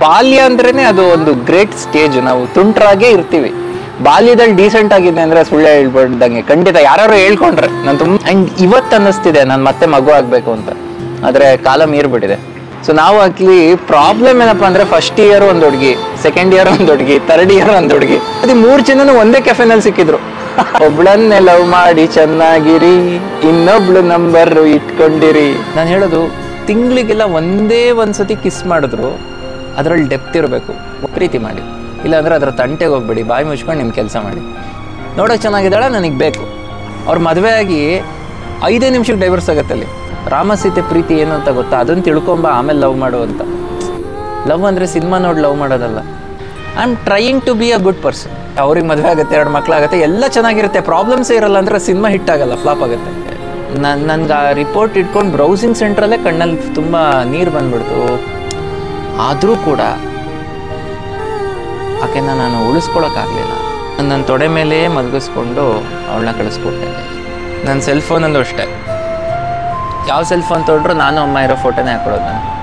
ಬಾಲ್ಯ ಅಂದ್ರೇನೆ ಅದು ಒಂದು ಗ್ರೇಟ್ ಸ್ಟೇಜ್ ನಾವು ತುಂಟ್ರಾಗೇ ಇರ್ತೀವಿ ಬಾಲ್ಯದಲ್ಲಿ ಡೀಸೆಂಟ್ ಆಗಿದೆ ಅಂದ್ರೆ ಸುಳ್ಳು ಹೇಳ್ಬಾರ್ದಂಗೆ ಖಂಡಿತ ಯಾರು ಹೇಳ್ಕೊಂಡ್ರೆ ನಾನು ತುಂಬ ಅಂಡ್ ಇವತ್ತು ಅನ್ನಿಸ್ತಿದೆ ನಾನು ಮತ್ತೆ ಮಗು ಆಗ್ಬೇಕು ಅಂತ ಆದ್ರೆ ಕಾಲ ಮೀರ್ಬಿಟ್ಟಿದೆ ಸೊ ನಾವು ಆಕ್ಚುಲಿ ಪ್ರಾಬ್ಲಮ್ ಏನಪ್ಪಾ ಅಂದ್ರೆ ಫಸ್ಟ್ ಇಯರ್ ಒಂದ್ ಹುಡುಗಿ ಸೆಕೆಂಡ್ ಇಯರ್ ಒಂದ್ ಹುಡುಗಿ ಥರ್ಡ್ ಇಯರ್ ಒಂದ್ ಹುಡುಗಿ ಅದೇ ಮೂರ್ ಜನನು ಒಂದೇ ಕೆಫೆನಲ್ಲಿ ಸಿಕ್ಕಿದ್ರು ಒಬ್ಳನ್ನೇ ಲವ್ ಮಾಡಿ ಚೆನ್ನಾಗಿರಿ ಇನ್ನೊಬ್ಳು ನಂಬರ್ ಇಟ್ಕೊಂಡಿರಿ ನಾನು ಹೇಳೋದು ತಿಂಗಳಿಗೆಲ್ಲ ಒಂದೇ ಒಂದ್ಸತಿ ಕಿಸ್ ಮಾಡಿದ್ರು ಅದ್ರಲ್ಲಿ ಡೆಪ್ತ್ ಇರಬೇಕು ಪ್ರೀತಿ ಮಾಡಿ ಇಲ್ಲಾಂದ್ರೆ ಅದ್ರ ತಂಟೆಗೆ ಹೋಗ್ಬೇಡಿ ಬಾಯಿ ಮುಚ್ಕೊಂಡು ನಿಮ್ಮ ಕೆಲಸ ಮಾಡಿ ನೋಡೋಕೆ ಚೆನ್ನಾಗಿದ್ದಾಳೆ ನನಗೆ ಬೇಕು ಅವ್ರ ಮದುವೆ ಆಗಿ ಐದೇ ನಿಮಿಷಕ್ಕೆ ಡೈವರ್ಸ್ ಆಗತ್ತೆ ಅಲ್ಲಿ ರಾಮ ಸೀತೆ ಪ್ರೀತಿ ಏನು ಅಂತ ಗೊತ್ತಾ ಅದನ್ನ ತಿಳ್ಕೊಂಬ ಆಮೇಲೆ ಲವ್ ಮಾಡು ಅಂತ ಲವ್ ಅಂದರೆ ಸಿನಿಮಾ ನೋಡಿ ಲವ್ ಮಾಡೋದಲ್ಲ I am trying to be a good person ಅವ್ರಿಗೆ ಮದುವೆ ಆಗುತ್ತೆ ಎರಡು ಮಕ್ಕಳಾಗುತ್ತೆ ಎಲ್ಲ ಚೆನ್ನಾಗಿರುತ್ತೆ ಪ್ರಾಬ್ಲಮ್ಸೇ ಇರಲ್ಲ ಅಂದ್ರೆ ಸಿನಿಮಾ ಹಿಟ್ ಆಗಲ್ಲ ಫ್ಲಾಪ್ ಆಗುತ್ತೆ ನನ್ ನನ್ಗೆ ಆ ರಿಪೋರ್ಟ್ ಇಟ್ಕೊಂಡು ಬ್ರೌಸಿಂಗ್ ಸೆಂಟ್ರಲ್ಲೇ ಕಣ್ಣಲ್ಲಿ ತುಂಬ ನೀರು ಬಂದ್ಬಿಡ್ತು ಆದರೂ ಕೂಡ ಆಕೆನ ನಾನು ಉಳಿಸ್ಕೊಳಕ್ಕಾಗಲಿಲ್ಲ ನನ್ನ ತೊಡೆ ಮೇಲೆ ಮಲಗಿಸ್ಕೊಂಡು ಅವಳನ್ನ ಕಳಿಸ್ಕೊಟ್ಟೆ ನನ್ನ ಸೆಲ್ ಫೋನಲ್ಲೂ ಅಷ್ಟೇ ಯಾವ ಸೆಲ್ ಫೋನ್ ತೊಗೊಂಡ್ರು ನಾನು ಅಮ್ಮ ಇರೋ ಫೋಟೋನೇ ಹಾಕೊಡೋದು ನಾನು